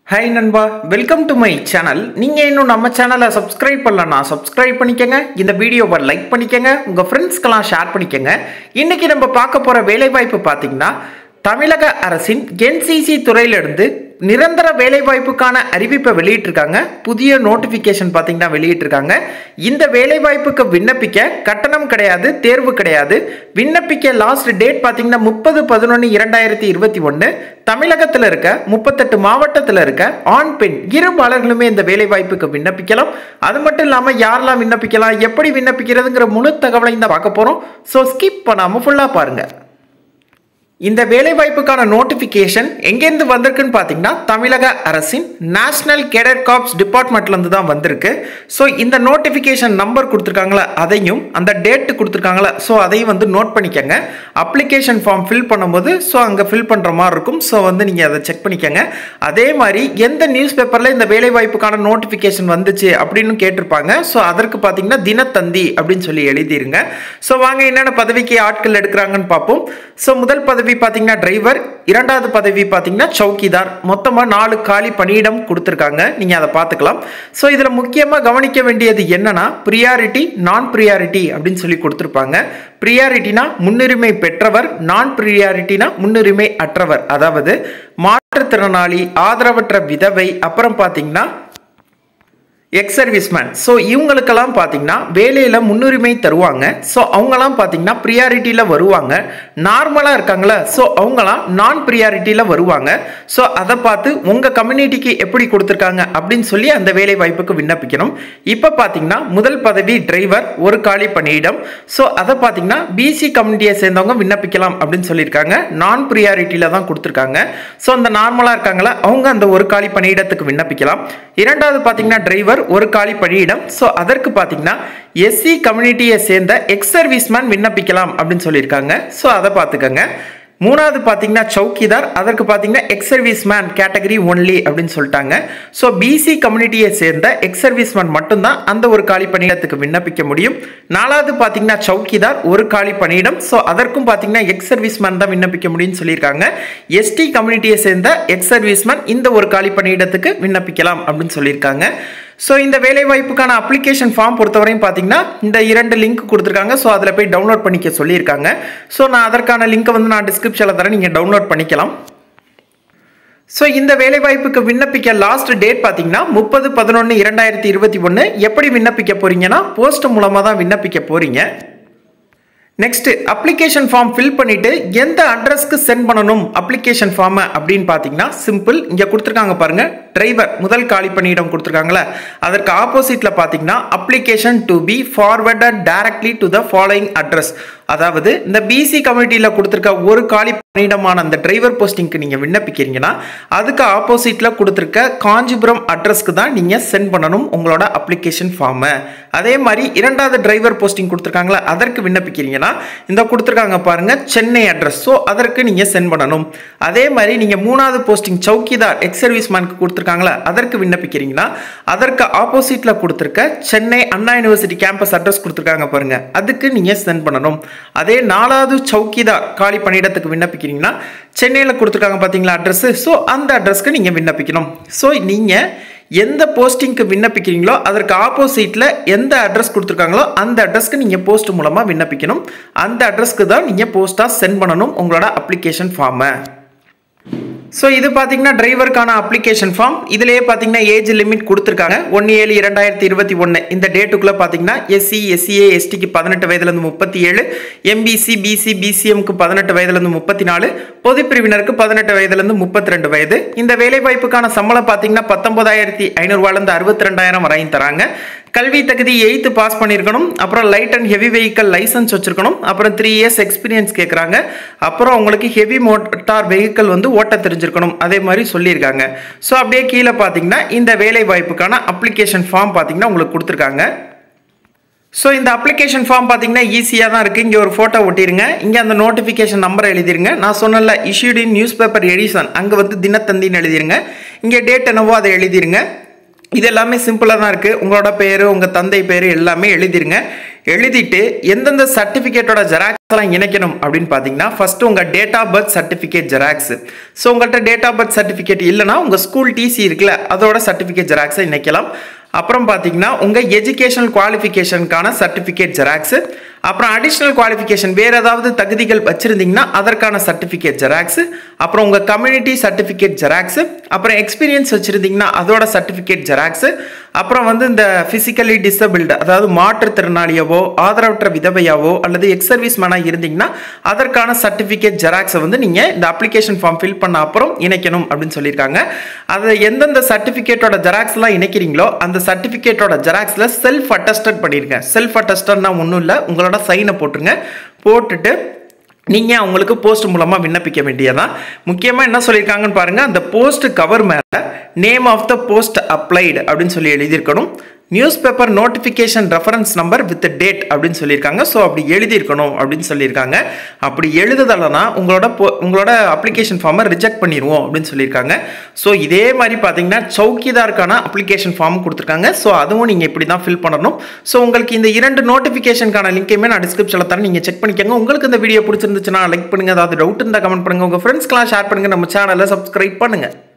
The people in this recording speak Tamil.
ஹாய் நண்பா வெல்கம் டு மை சேனல் நீங்கள் இன்னும் நம்ம சேனலை சப்ஸ்கிரைப் பண்ணலன்னா சப்ஸ்கிரைப் பண்ணிக்கங்க இந்த வீடியோவை லைக் பண்ணிக்கங்க உங்கள் ஃப்ரெண்ட்ஸ்க்கெல்லாம் ஷேர் பண்ணிக்கங்க இன்னைக்கு நம்ம பார்க்க போகிற வேலைவாய்ப்பு பார்த்தீங்கன்னா தமிழக அரசின் என்சிசி துறையிலிருந்து நிரந்தர வேலைவாய்ப்புக்கான அறிவிப்பை வெளியிட்டிருக்காங்க புதிய நோட்டிஃபிகேஷன் பார்த்தீங்கன்னா வெளியிட்டிருக்காங்க இந்த வேலைவாய்ப்புக்கு விண்ணப்பிக்க கட்டணம் கிடையாது தேர்வு கிடையாது விண்ணப்பிக்க லாஸ்ட் டேட் பார்த்தீங்கன்னா முப்பது பதினொன்று இரண்டாயிரத்தி இருபத்தி ஒன்று தமிழகத்தில் இருக்க முப்பத்தெட்டு மாவட்டத்தில் இருக்க ஆண் பெண் இரு பாலர்களுமே இந்த வேலைவாய்ப்புக்கு விண்ணப்பிக்கலாம் அது மட்டும் இல்லாமல் யாரெல்லாம் விண்ணப்பிக்கலாம் எப்படி விண்ணப்பிக்கிறதுங்கிற முழு தகவலையும் தான் பார்க்க போகிறோம் ஸோ ஸ்கிப் பண்ணாமல் ஃபுல்லாக பாருங்கள் இந்த வேலைவாய்ப்புக்கான நோட்டிஃபிகேஷன் எங்கேருந்து வந்திருக்குன்னு பார்த்தீங்கன்னா தமிழக அரசின் நேஷனல் கேடட் காப்ஸ் டிபார்ட்மெண்ட்லேருந்து தான் வந்திருக்கு ஸோ இந்த நோட்டிஃபிகேஷன் நம்பர் கொடுத்துருக்காங்களா அதையும் அந்த டேட்டு கொடுத்துருக்காங்களா ஸோ அதையும் வந்து நோட் பண்ணிக்கோங்க அப்ளிகேஷன் ஃபார்ம் ஃபில் பண்ணும்போது ஸோ அங்கே ஃபில் பண்ணுற மாதிரி இருக்கும் ஸோ வந்து நீங்கள் அதை செக் பண்ணிக்கோங்க அதே மாதிரி எந்த நியூஸ் பேப்பரில் இந்த வேலைவாய்ப்புக்கான நோட்டிஃபிகேஷன் வந்துச்சு அப்படின்னு கேட்டிருப்பாங்க ஸோ அதற்கு பார்த்தீங்கன்னா தினத்தந்தி அப்படின்னு சொல்லி எழுதிருங்க ஸோ வாங்க என்னென்ன பதவிக்கு ஆட்கள் எடுக்கிறாங்கன்னு பார்ப்போம் ஸோ முதல் பதவி பார்த்தீங்கன்னா டிரைவர் இரண்டாவது பதவி பார்த்தீங்கன்னா சௌக்கிதார் மொத்தமாக நாலு காலி பணியிடம் கொடுத்துருக்காங்க நீங்கள் அதை பார்த்துக்கலாம் ஸோ இதில் முக்கியமாக கவனிக்க வேண்டியது என்னன்னா ப்ரியாரிட்டி நான் ப்ரியாரிட்டி அப்படின்னு சொல்லி கொடுத்துருப்பாங்க ப்ரியாரிட்டினா முன்னுரிமை பெற்றவர் நான் ப்ரியாரிட்டினா முன்னுரிமை அற்றவர் அதாவது மாற்றுத்திறனாளி ஆதரவற்ற விதவை அப்புறம் பார்த்தீங்கன்னா எக்ஸ் சர்வீஸ்மேன் ஸோ இவங்களுக்கெல்லாம் பார்த்தீங்கன்னா வேலையில் முன்னுரிமை தருவாங்க ஸோ அவங்களாம் பார்த்தீங்கன்னா ப்ரியாரிட்டியில் வருவாங்க நார்மலாக இருக்காங்களே ஸோ அவங்களாம் நான் ப்ரியாரிட்டியில் வருவாங்க ஸோ அதை பார்த்து உங்கள் கம்யூனிட்டிக்கு எப்படி கொடுத்துருக்காங்க அப்படின்னு சொல்லி அந்த வேலை வாய்ப்புக்கு விண்ணப்பிக்கணும் இப்போ பார்த்தீங்கன்னா முதல் பதவி டிரைவர் ஒரு காலி பணியிடம் ஸோ அதை பார்த்தீங்கன்னா பிசி கம்யூனிட்டியை சேர்ந்தவங்க விண்ணப்பிக்கலாம் அப்படின்னு சொல்லியிருக்காங்க நான் ப்ரியாரிட்டியில் தான் கொடுத்துருக்காங்க ஸோ அந்த நார்மலாக இருக்காங்களா அவங்க அந்த ஒரு காலி பணியிடத்துக்கு விண்ணப்பிக்கலாம் இரண்டாவது பார்த்தீங்கன்னா டிரைவர் ஒரு காலி பணியிடம் ஸோ அதற்கு பார்த்தீங்கன்னா எஸ்சி கம்யூனிட்டியை சேர்ந்த எக்ஸ் சர்வீஸ்மேன் விண்ணப்பிக்கலாம் அப்படின்னு சொல்லியிருக்காங்க ஸோ அதை பார்த்துக்கோங்க மூணாவது பார்த்தீங்கன்னா சௌக்கிதார் அதற்கு பார்த்தீங்கன்னா எக்ஸ் சர்வீஸ்மேன் கேட்டகரி ஒன்லி அப்படின்னு சொல்லிட்டாங்க ஸோ பிசி கம்யூனிட்டியை சேர்ந்த எக்ஸ் சர்வீஸ்மேன் மட்டும்தான் அந்த ஒரு காலி பணியிடத்துக்கு விண்ணப்பிக்க முடியும் நாலாவது பார்த்தீங்கன்னா சௌக்கிதார் ஒரு காலி பணியிடம் ஸோ அதற்கும் பார்த்தீங்கன்னா எக்ஸ் சர்வீஸ்மேன் தான் விண்ணப்பிக்க முடியும்னு சொல்லியிருக்காங்க எஸ்டி கம்யூனிட்டியை சேர்ந்த எக்ஸ் சர்வீஸ்மேன் இந்த ஒரு காலி பணியிடத்துக்கு விண்ணப்பிக்கலாம் அப்படின்னு சொல்லியிருக்காங்க ஸோ இந்த வேலைவாய்ப்புக்கான அப்ளிகேஷன் ஃபார்ம் பொறுத்தவரையும் பார்த்தீங்கன்னா இந்த இரண்டு லிங்க் கொடுத்துருக்காங்க ஸோ அதில் போய் டவுன்லோட் பண்ணிக்க சொல்லியிருக்காங்க ஸோ நான் அதற்கான லிங்க்கை வந்து நான் டிஸ்கிரிப்ஷனில் தரேன் நீங்கள் டவுன்லோட் பண்ணிக்கலாம் ஸோ இந்த வேலைவாய்ப்புக்கு விண்ணப்பிக்க லாஸ்ட் டேட் பார்த்தீங்கன்னா முப்பது பதினொன்று இரண்டாயிரத்தி இருபத்தி ஒன்று எப்படி விண்ணப்பிக்க போறீங்கன்னா போஸ்ட் மூலமாக தான் விண்ணப்பிக்க போறீங்க நெக்ஸ்ட் அப்ளிகேஷன் ஃபார்ம் ஃபில் பண்ணிட்டு எந்த அட்ரஸ்க்கு சென்ட் பண்ணணும் அப்ளிகேஷன் ஃபார்மை அப்படின்னு பார்த்தீங்கன்னா சிம்பிள் இங்கே கொடுத்துருக்காங்க பாருங்க டிரைவர் முதல் காலி பணியிடம் கொடுத்துருக்காங்களே அதற்கு ஆப்போசிட்டில் பார்த்தீங்கன்னா application to be forwarded directly to the following address அதாவது இந்த பிசி கமிட்டியில் கொடுத்துருக்க ஒரு காலி பணியிடமான அந்த டிரைவர் போஸ்டிங்க்கு நீங்கள் விண்ணப்பிக்கிறீங்கன்னா அதுக்கு ஆப்போசிட்டில் கொடுத்துருக்க காஞ்சிபுரம் அட்ரஸ்க்கு தான் நீங்கள் சென்ட் பண்ணணும் உங்களோட அப்ளிகேஷன் ஃபார்மை அதே மாதிரி இரண்டாவது டிரைவர் போஸ்டிங் கொடுத்துருக்காங்களா அதற்கு விண்ணப்பிக்கிறீங்கன்னா இந்த கொடுத்துருக்காங்க பாருங்க சென்னை அட்ரஸ் ஸோ அதற்கு நீங்கள் சென்ட் பண்ணணும் அதே மாதிரி நீங்கள் மூணாவது போஸ்டிங் சௌக்கிதார் எக்ஸ் சர்வீஸ்மேனுக்கு கொடுத்துருக்காங்களா அதற்கு விண்ணப்பிக்கிறீங்கன்னா அதற்கு ஆப்போசிட்டில் கொடுத்துருக்க Chennai Anna university campus address கொடுத்துருக்காங்க பாருங்க அதுக்கு நீங்கள் சென்ட் பண்ணணும் அதே நாலாவது சௌக்கிதார் காலி பணியிடத்துக்கு விண்ணப்பிக்கிறீங்கன்னா சென்னையில் கொடுத்துருக்காங்க பார்த்தீங்களா அட்ரஸ் ஸோ அந்த அட்ரஸ்க்கு நீங்கள் விண்ணப்பிக்கணும் ஸோ நீங்கள் எந்த போஸ்டிங்க்கு விண்ணப்பிக்கிறீங்களோ அதற்கு ஆப்போசிட்டில் எந்த அட்ரஸ் கொடுத்துருக்காங்களோ அந்த அட்ரஸ்க்கு நீங்கள் போஸ்ட் மூலமாக விண்ணப்பிக்கணும் அந்த அட்ரஸ்க்கு தான் நீங்கள் போஸ்ட்டாக சென்ட் பண்ணணும் உங்களோட அப்ளிகேஷன் ஃபார்மை ஸோ இது பார்த்தீங்கன்னா டிரைவருக்கான அப்ளிகேஷன் ஃபார்ம் இதிலேயே பார்த்தீங்கன்னா ஏஜ் லிமிட் கொடுத்துருக்காங்க ஒன்று ஏழு இரண்டாயிரத்தி இருபத்தி ஒன்று இந்த டேட்டுக்குள்ளே பார்த்தீங்கன்னா எஸ்சி எஸ்சிஏ எஸ்டிக்கு பதினெட்டு வயதுலேருந்து முப்பத்தி ஏழு எம்பிசி பிசி பிசிஎம்க்கு பதினெட்டு வயதுலேருந்து முப்பத்தி நாலு பொதுப்பிரிவினருக்கு பதினெட்டு வயதுலேருந்து முப்பத்தி ரெண்டு வயது இந்த வேலைவாய்ப்புக்கான சம்பளம் பார்த்தீங்கன்னா பத்தொன்பதாயிரத்தி ஐநூறுரூவாலேருந்து அறுபத்தி ரெண்டாயிரம் வரையும் தராங்க கல்வி தகுதி எயித்து பாஸ் பண்ணியிருக்கணும் அப்புறம் light and heavy vehicle licence வச்சிருக்கணும் அப்புறம் த்ரீ இயர்ஸ் எக்ஸ்பீரியன்ஸ் கேட்குறாங்க அப்புறம் உங்களுக்கு ஹெவி மோட்டார் வெஹிக்கல் வந்து ஓட்ட தெரிஞ்சிருக்கணும் அதே மாதிரி சொல்லியிருக்காங்க ஸோ அப்படியே கீழே பார்த்தீங்கன்னா இந்த வேலை வாய்ப்புக்கான அப்ளிகேஷன் ஃபார்ம் பார்த்தீங்கன்னா உங்களுக்கு கொடுத்துருக்காங்க ஸோ இந்த அப்ளிகேஷன் ஃபார்ம் பார்த்தீங்கன்னா ஈஸியாக தான் இருக்குது இங்கே ஒரு ஃபோட்டோ ஒட்டிடுங்க இங்கே அந்த நோட்டிஃபிகேஷன் நம்பரை எழுதிருங்க நான் சொன்னல issued in newspaper edition அங்கே வந்து தினத்தந்தின்னு எழுதிருங்க இங்கே டேட் என்னவோ அதை எழுதிருங்க இது எல்லாமே சிம்பிளாக தான் இருக்குது உங்களோட பேர் உங்கள் தந்தை பேர் எல்லாமே எழுதிருங்க எழுதிட்டு எந்தெந்த சர்டிஃபிகேட்டோட ஜெராக்ஸ்லாம் இணைக்கணும் அப்படின்னு பார்த்தீங்கன்னா ஃபஸ்ட்டு உங்கள் date of birth certificate xerox so உங்கள்கிட்ட டேட் ஆஃப் பர்த் சர்டிஃபிகேட் இல்லைனா உங்கள் ஸ்கூல் டிசி இருக்குல்ல அதோட சர்டிஃபிகேட் ஜெராக்ஸை இணைக்கலாம் அப்புறம் பார்த்தீங்கன்னா உங்கள் எஜுகேஷனல் குவாலிஃபிகேஷனுக்கான சர்டிஃபிகேட் ஜெராக்ஸு அப்புறம் அடிஷ்னல் குவாலிஃபிகேஷன் வேறு ஏதாவது தகுதிகள் வச்சுருந்தீங்கன்னா அதற்கான சர்டிஃபிகேட் ஜெராக்ஸு அப்புறம் உங்கள் கம்யூனிட்டி சர்டிஃபிகேட் ஜெராக்ஸு அப்புறம் எக்ஸ்பீரியன்ஸ் வச்சுருந்தீங்கன்னா அதோட சர்டிஃபிகேட் ஜெராக்ஸு அப்புறம் வந்து இந்த ஃபிசிக்கலி டிசபிள்டு அதாவது மாற்றுத்திறனாளியாவோ ஆதரவற்ற விதவையாவோ அல்லது எக்ஸ் சர்வீஸ் மேனாக இருந்தீங்கன்னா அதற்கான சர்டிஃபிகேட் ஜெராக்ஸை வந்து நீங்கள் இந்த அப்ளிகேஷன் ஃபார்ம் ஃபில் பண்ண அப்புறம் இணைக்கணும் அப்படின்னு சொல்லியிருக்காங்க அதை எந்தெந்த சர்டிஃபிகேட்டோட ஜெராக்ஸ்லாம் இணைக்கிறீங்களோ அந்த சர்டிஃபிகேட்டோட ஜெராக்ஸில் செல்ஃப் அட்டஸ்டட் பண்ணியிருக்கேன் செல்ஃப் அட்டஸ்டட்னா ஒன்றும் இல்லை உங்களோட சைனை போட்டுருங்க போட்டுட்டு நீங்கள் அவங்களுக்கு போஸ்ட் மூலமாக விண்ணப்பிக்க வேண்டியதான் முக்கியமாக என்ன சொல்லியிருக்காங்கன்னு பாருங்கள் அந்த போஸ்ட் கவர் மேலே name of the post applied அப்படின்னு சொல்லி எழுதியிருக்கணும் newspaper notification reference number with date அப்படின்னு சொல்லியிருக்காங்க ஸோ அப்படி எழுதியிருக்கணும் அப்படின்னு சொல்லியிருக்காங்க அப்படி எழுதுதலைனா உங்களோட po- உங்களோட அப்ளிகேஷன் ஃபார்மை ரிஜெக்ட் பண்ணிடுவோம் அப்படின்னு சொல்லியிருக்காங்க ஸோ இதே மாதிரி பார்த்தீங்கன்னா சௌக்கிதாருக்கான அப்ளிகேஷன் ஃபார்ம் கொடுத்துருக்காங்க ஸோ அதுவும் நீங்கள் இப்படி தான் ஃபில் பண்ணணும் ஸோ உங்களுக்கு இந்த இரண்டு நோட்டிஃபிகேஷனுக்கான லிங்கையுமே நான் டிஸ்கிரிப்ஷனில் தரேன் நீங்கள் செக் பண்ணிக்கோங்க உங்களுக்கு இந்த வீடியோ பிடிச்சிருந்துச்சுன்னா லைக் பண்ணுங்கள் அதாவது டவுட் இருந்தால் கமெண்ட் பண்ணுங்கள் உங்கள் ஃப்ரெண்ட்ஸ்க்கெலாம் ஷேர் பண்ணுங்கள் நம்ம சேனலை சப்ஸ்கிரைப் பண்ணுங்கள்